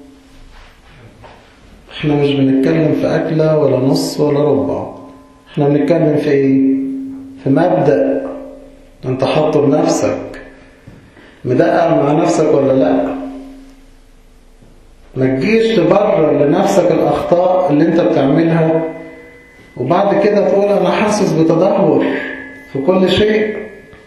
احنا مش بنتكلم في أكلة ولا نص ولا ربع احنا بنتكلم في ايه في مبدأ انت حاطه بنفسك مدقق مع نفسك ولا لا ما تجيش تبرر لنفسك الأخطاء اللي انت بتعملها وبعد كده تقول أنا حاسس بتدهور في كل شيء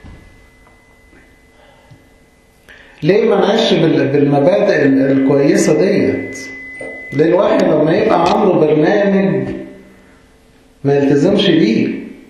ليه ما نعيش بالمبادئ الكويسة ديت ليه الواحد لما يبقى عنده برنامج ما يلتزمش بيه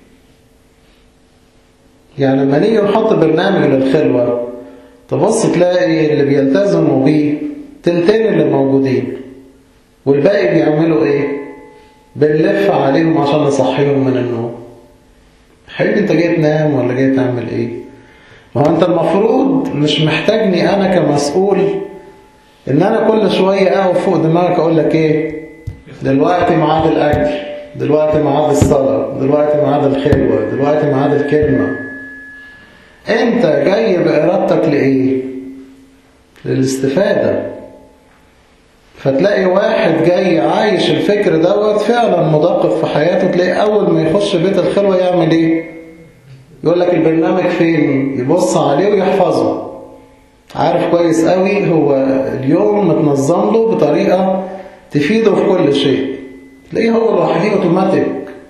يعني لما نيجي نحط برنامج للخلوة تبص تلاقي اللي بيلتزموا بيه تلتين اللي موجودين والباقي بيعملوا ايه بنلف عليهم عشان نصحيهم من النوم حبيبي انت جاي تنام ولا جاي تعمل ايه ما هو انت المفروض مش محتاجني انا كمسؤول ان انا كل شوية اقف فوق دماغك اقول لك ايه دلوقتي ميعاد الاكل دلوقتي ميعاد الصلاة دلوقتي ميعاد الخلوة دلوقتي ميعاد الكلمة انت جاي بارادتك لايه للاستفادة فتلاقي واحد جاي عايش الفكر دوت فعلا مدقق في حياته تلاقي اول ما يخش بيت الخلوة يعمل ايه يقول لك البرنامج فين يبص عليه ويحفظه عارف كويس قوي هو اليوم متنظم له بطريقة تفيده في كل شيء تلاقيه هو لوحده اوتوماتيك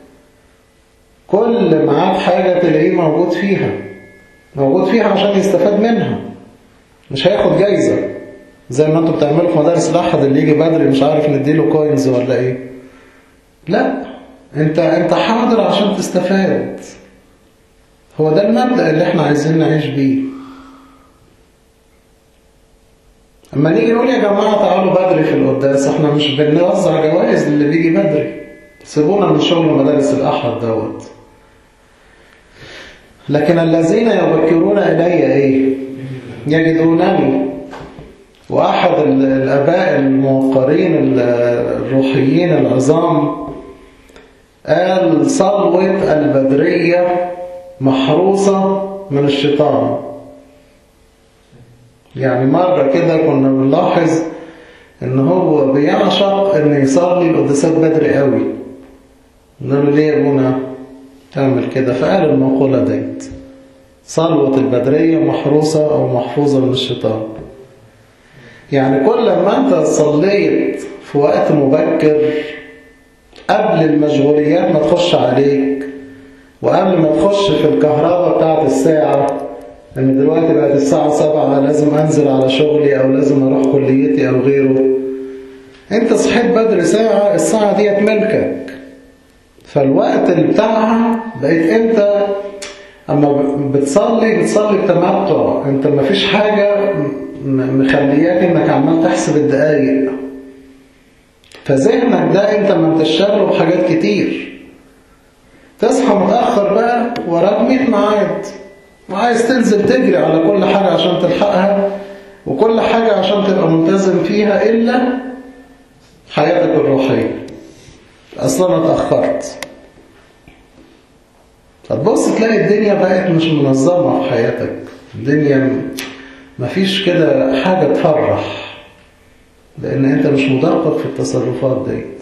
كل معاد حاجة تلاقيه موجود فيها موجود فيها عشان يستفاد منها مش هياخد جايزة زي ما انتوا بتعملوا في مدارس الأحد اللي يجي بدري مش عارف نديله كوينز ولا ايه لا انت انت حاضر عشان تستفاد هو ده المبدأ اللي احنا عايزين نعيش بيه اما نيجي نقول يا جماعة تعالوا بدري في القداس احنا مش بنوزع جوائز للي بيجي بدري سيبونا من شغل مدارس الأحد دوت لكن الذين يبكرون إلي إيه يجدونني وأحد الآباء الموقرين الروحيين العظام قال صلوة البدرية محروسة من الشيطان يعني مرة كده كنا بنلاحظ ان هو بيعشق ان يصلي القداسات بدري قوي نقول له ليه يا ابونا تعمل كده فقال المقولة ديت صلوة البدرية محروسة او محفوظة من الشيطان يعني كل ما انت صليت في وقت مبكر قبل المشغوليات ما تخش عليك وقبل ما تخش في الكهرباء بتاعت الساعة ان دلوقتي بقت الساعة سبعة لازم انزل على شغلي او لازم اروح كليتي او غيره انت صحيت بدري ساعة الساعة ديت ملكك فالوقت اللي بتاعها بقيت انت اما بتصلي بتصلي بتمتع انت ما فيش حاجة مخلياك انك عمال تحسب الدقايق فذهنك ده انت ما انتش شاغله بحاجات كتير تصحى متأخر بقى وراك 100 ميعاد وعايز تنزل تجري على كل حاجة عشان تلحقها وكل حاجة عشان تبقى ملتزم فيها إلا حياتك الروحية أصلا أنا اتأخرت هتبص تلاقي الدنيا بقت مش منظمة في حياتك الدنيا مفيش كده حاجة تفرح لأن أنت مش مدقق في التصرفات ديت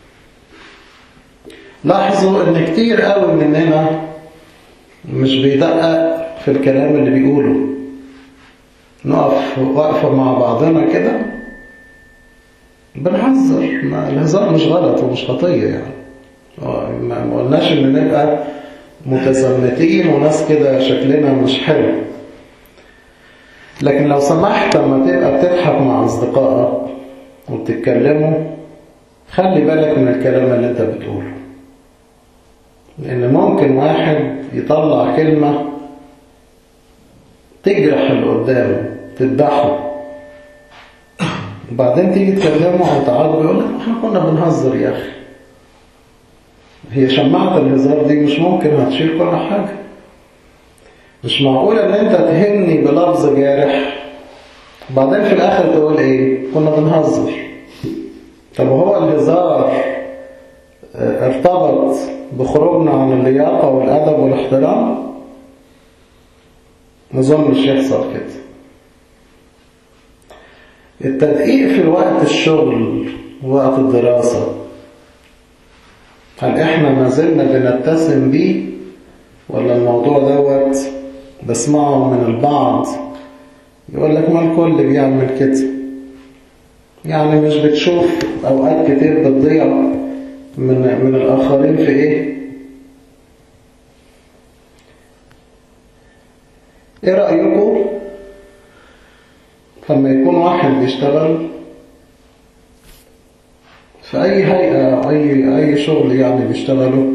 لاحظوا ان كتير قوي مننا مش بيدقق في الكلام اللي بيقوله نقف وقفة مع بعضنا كده بنهزر ما الهزار مش غلط ومش خطية يعني ما قلناش ان نبقى متزمتين وناس كده شكلنا مش حلو لكن لو سمحت لما تبقى بتضحك مع أصدقائك وبتتكلموا خلي بالك من الكلام اللي انت بتقوله لأن ممكن واحد يطلع كلمة تجرح اللي قدامه تذبحه وبعدين تيجي تكلمه أو تعاقبه يقول لك احنا كنا بنهزر يا أخي هي شماعة الهزار دي مش ممكن هتشيل كل حاجة مش معقول ان انت تهني بلفظ جارح وبعدين في الاخر تقول ايه كنا بنهزر طب وهو الهزار ارتبط بخروجنا عن اللياقة والأدب والاحترام نظنش يحصل كده التدقيق في وقت الشغل ووقت الدراسة هل احنا ما زلنا بنتسم بيه ولا الموضوع دوت بسمعه من البعض يقول لك ما الكل بيعمل كده يعني مش بتشوف اوقات كتير بتضيع من من الآخرين في إيه؟ إيه رأيكم لما يكون واحد بيشتغل في أي هيئة أو أي أي شغل يعني بيشتغله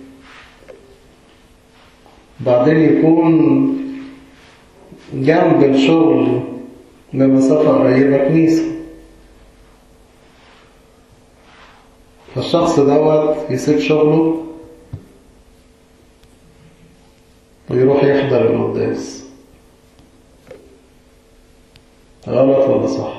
بعدين يكون جنب الشغل بمسافة قريبة كنيسة فالشخص دوت يسيب شغله ويروح يحضر القداس غلط ولا صح؟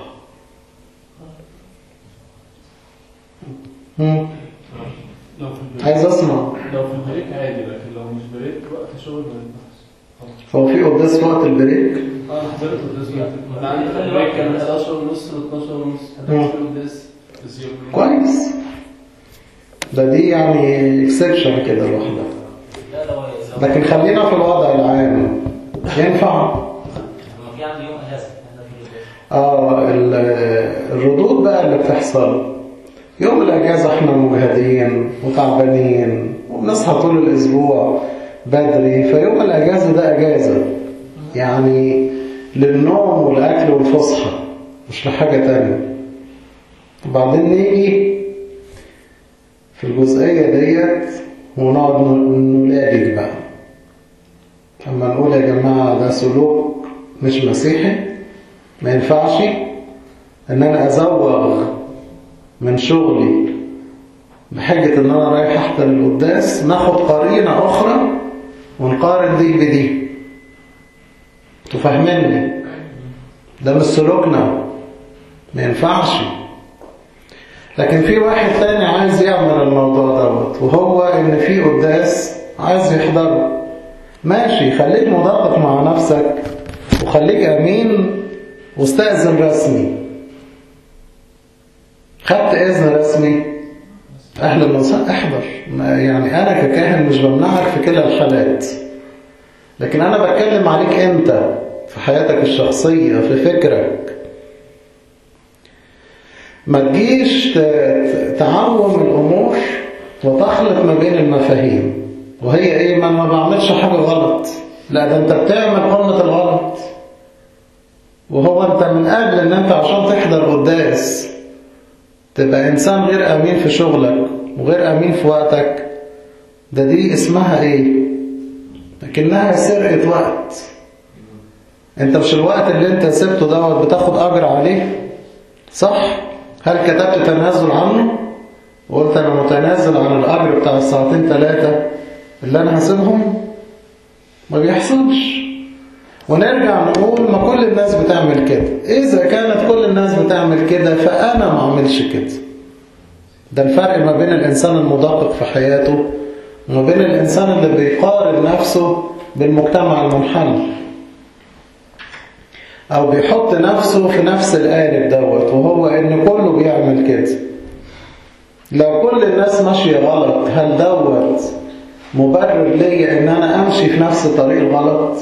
هم؟ لو في البريك عايز اسمع لو في البريك عادي لكن لو مش بريك وقت شغل ما ينفعش هو في قداس وقت البريك اه حضرت قداس انا عندي خلي بالك كان 11 ونص ل 12 ونص 11 ونص كويس ده دي يعني اكسبشن كده لوحدها لا لا هو- لكن خلينا في الوضع العام ينفع لما في عندي يوم اجازه احنا في الأجازة. اه ال- الردود بقى اللي بتحصل يوم الاجازه احنا مجهدين وتعبانين وبنصحى طول الاسبوع بدري فيوم الاجازه ده اجازه يعني للنوم والاكل والفسحه مش لحاجه تانية وبعدين نيجي في الجزئيه ديت ونقعد ن- نلاقي بقى اما نقول يا جماعه ده سلوك مش مسيحي ما ينفعش ان انا ازوغ من شغلي بحجة ان انا رايح احضر القداس ناخد قرينة اخرى ونقارن دي بدي تفهمني ده مش سلوكنا ما ينفعش لكن في واحد تاني عايز يعمل الموضوع دوت وهو ان في قداس عايز يحضره ماشي خليك مدقق مع نفسك وخليك امين واستأذن رسمي خدت اذن رسمي اهلا وسهلا احضر ما- يعني انا ككاهن مش بمنعك في كلا الحالات لكن انا بتكلم عليك انت في حياتك الشخصية في فكرك ما تجيش ت- ت- تعوم الامور وتخلط ما بين المفاهيم وهي ايه ما أنا ما بعملش حاجة غلط لا ده انت بتعمل قمة الغلط وهو انت من اجل ان انت عشان تحضر قداس تبقى انسان غير امين في شغلك وغير امين في وقتك ده دي اسمها ايه لكنها سرقة وقت انت مش الوقت اللي انت سبته دوت بتاخد اجر عليه صح هل كتبت تنازل عنه وقلت انا متنازل عن الاجر بتاع الساعتين ثلاثة اللي انا هسيبهم ما بيحصلش ونرجع نقول ما كل الناس بتعمل كده إذا كانت كل الناس بتعمل كده فأنا ما أعملش كده ده الفرق ما بين الإنسان المدقق في حياته وما بين الإنسان اللي بيقارن نفسه بالمجتمع المنحل أو بيحط نفسه في نفس القالب دوت وهو إن كله بيعمل كده لو كل الناس ماشية غلط هل دوت مبرر ليا إن أنا أمشي في نفس الطريق الغلط؟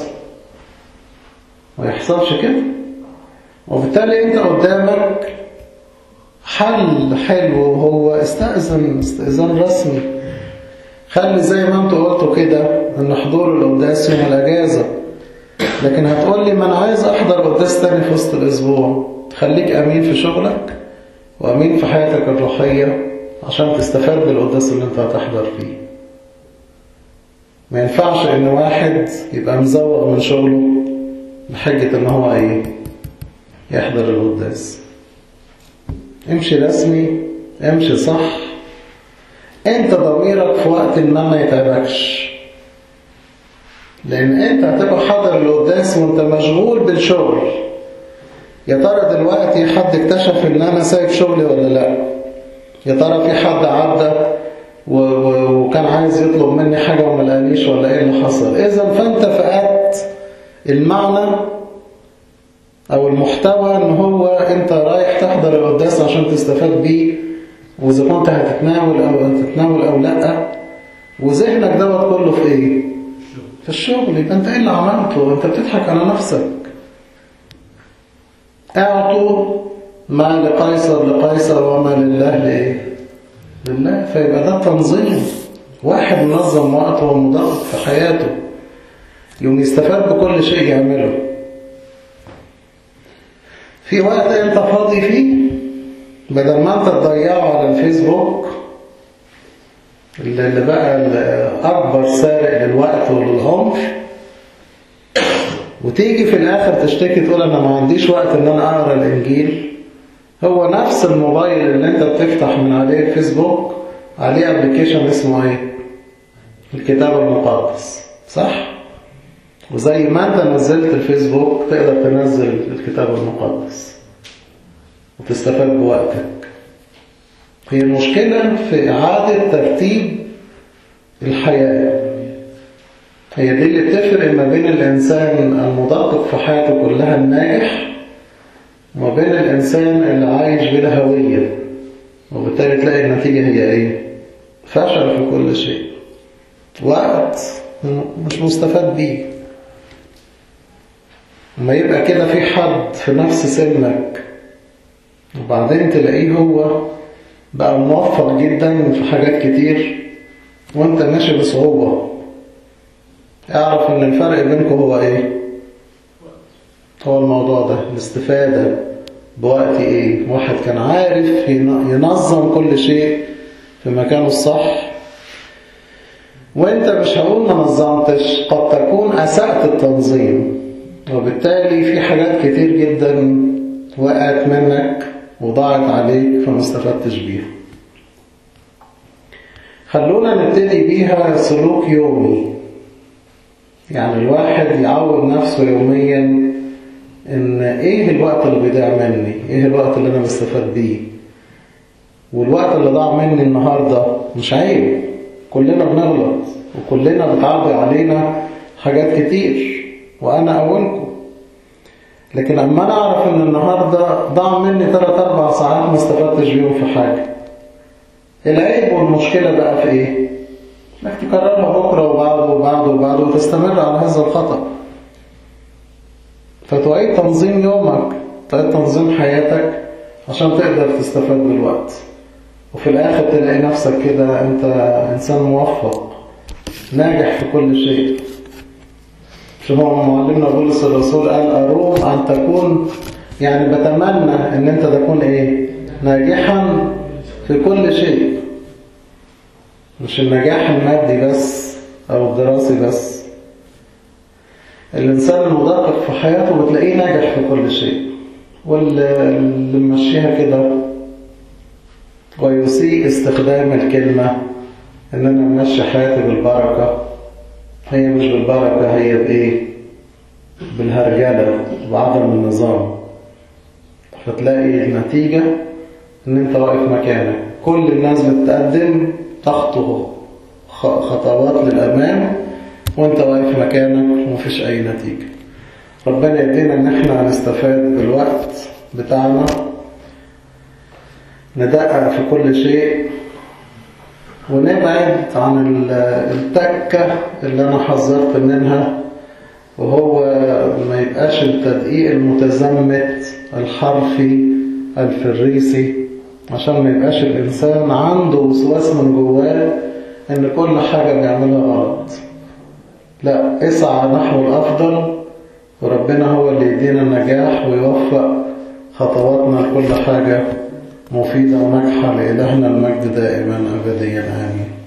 ما يحصلش كده وبالتالي انت قدامك حل حلو وهو استأذن استئذان رسمي خلي زي ما انتوا قلتوا كده ان حضور القداس يوم الاجازه لكن هتقول لي ما انا عايز احضر قداس تاني في وسط الاسبوع خليك امين في شغلك وامين في حياتك الروحيه عشان تستفاد بالقداس اللي انت هتحضر فيه ما ينفعش ان واحد يبقى مزوغ من شغله بحجة ان هو ايه يحضر القداس امشي رسمي امشي صح انت ضميرك في وقت ما ما يتعبكش لان انت هتبقى حاضر القداس وانت مشغول بالشغل يا ترى دلوقتي حد اكتشف ان انا سايب شغلي ولا لا يا ترى في حد عدى و- و- وكان عايز يطلب مني حاجة وما لقانيش ولا ايه اللي حصل اذا فانت فقدت المعنى او المحتوى ان هو انت رايح تحضر القداس عشان تستفاد بيه واذا كنت هتتناول او هتتناول او لا وذهنك دوت كله في ايه في الشغل يبقى انت ايه اللي عملته انت بتضحك على نفسك اعطوا ما لقيصر لقيصر وما لله لايه لله فيبقى ده تنظيم واحد منظم وقته ومدقق في حياته يوم يستفاد بكل شيء يعمله في وقت انت فاضي فيه بدل ما انت تضيعه على الفيسبوك اللي اللي بقى اكبر سارق للوقت وللعمر وتيجي في الاخر تشتكي تقول انا ما عنديش وقت ان انا اقرا الانجيل هو نفس الموبايل اللي انت بتفتح من عليه الفيسبوك عليه ابلكيشن اسمه ايه الكتاب المقدس صح وزي ما انت نزلت الفيسبوك تقدر تنزل الكتاب المقدس وتستفاد بوقتك هي المشكلة في إعادة ترتيب الحياة هي دي اللي بتفرق ما بين الإنسان المدقق في حياته كلها الناجح وما بين الإنسان اللي عايش بلا هوية وبالتالي تلاقي النتيجة هي إيه؟ فشل في كل شيء وقت مش مستفاد بيه لما يبقى كده في حد في نفس سنك وبعدين تلاقيه هو بقى موفق جدا في حاجات كتير وانت ماشي بصعوبة اعرف ان الفرق بينكم هو ايه هو الموضوع ده الاستفادة بوقت ايه واحد كان عارف ينظم كل شيء في مكانه الصح وانت مش هقول ما نظمتش قد تكون اسأت التنظيم وبالتالي في حاجات كتير جدا وقعت منك وضاعت عليك فما استفدتش بيها خلونا نبتدي بيها سلوك يومي يعني الواحد يعود نفسه يوميا ان ايه الوقت اللي بيضيع مني ايه الوقت اللي انا بستفاد بيه والوقت اللي ضاع مني النهاردة مش عيب كلنا بنغلط وكلنا بتعدي علينا حاجات كتير وانا اولكم لكن اما انا اعرف ان النهاردة ضاع مني 3 4 ساعات ما استفدتش بيهم في حاجة العيب والمشكلة بقى في ايه انك تكررها بكرة وبعده وبعده وبعده وتستمر على هذا الخطأ فتعيد تنظيم يومك تعيد تنظيم حياتك عشان تقدر تستفاد بالوقت وفي الاخر تلاقي نفسك كده انت انسان موفق ناجح في كل شيء شو هو معلمنا بولس الرسول قال أروم أن تكون يعني بتمنى أن أنت تكون إيه ناجحا في كل شيء مش النجاح المادي بس أو الدراسي بس الإنسان المدقق في حياته بتلاقيه ناجح في كل شيء واللي ممشيها كده ويسيء استخدام الكلمة إن أنا ماشي حياتي بالبركة هي مش بالبركة هي بإيه بالهرجلة بعدم النظام فتلاقي النتيجة ان انت واقف مكانك كل الناس بتقدم تخطو خطوات للأمام وانت واقف مكانك ومفيش أي نتيجة ربنا يدينا ان احنا نستفاد بالوقت بتاعنا ندقق في كل شيء ونبعد عن التكة اللي أنا حذرت منها وهو ما يبقاش التدقيق المتزمت الحرفي الفريسي عشان ما يبقاش الإنسان عنده وسواس من جواه إن كل حاجة بيعملها غلط لا اسعى نحو الأفضل وربنا هو اللي يدينا النجاح ويوفق خطواتنا لكل حاجة مفيدة وناجحة لإلهنا المجد دائما أبديا آمين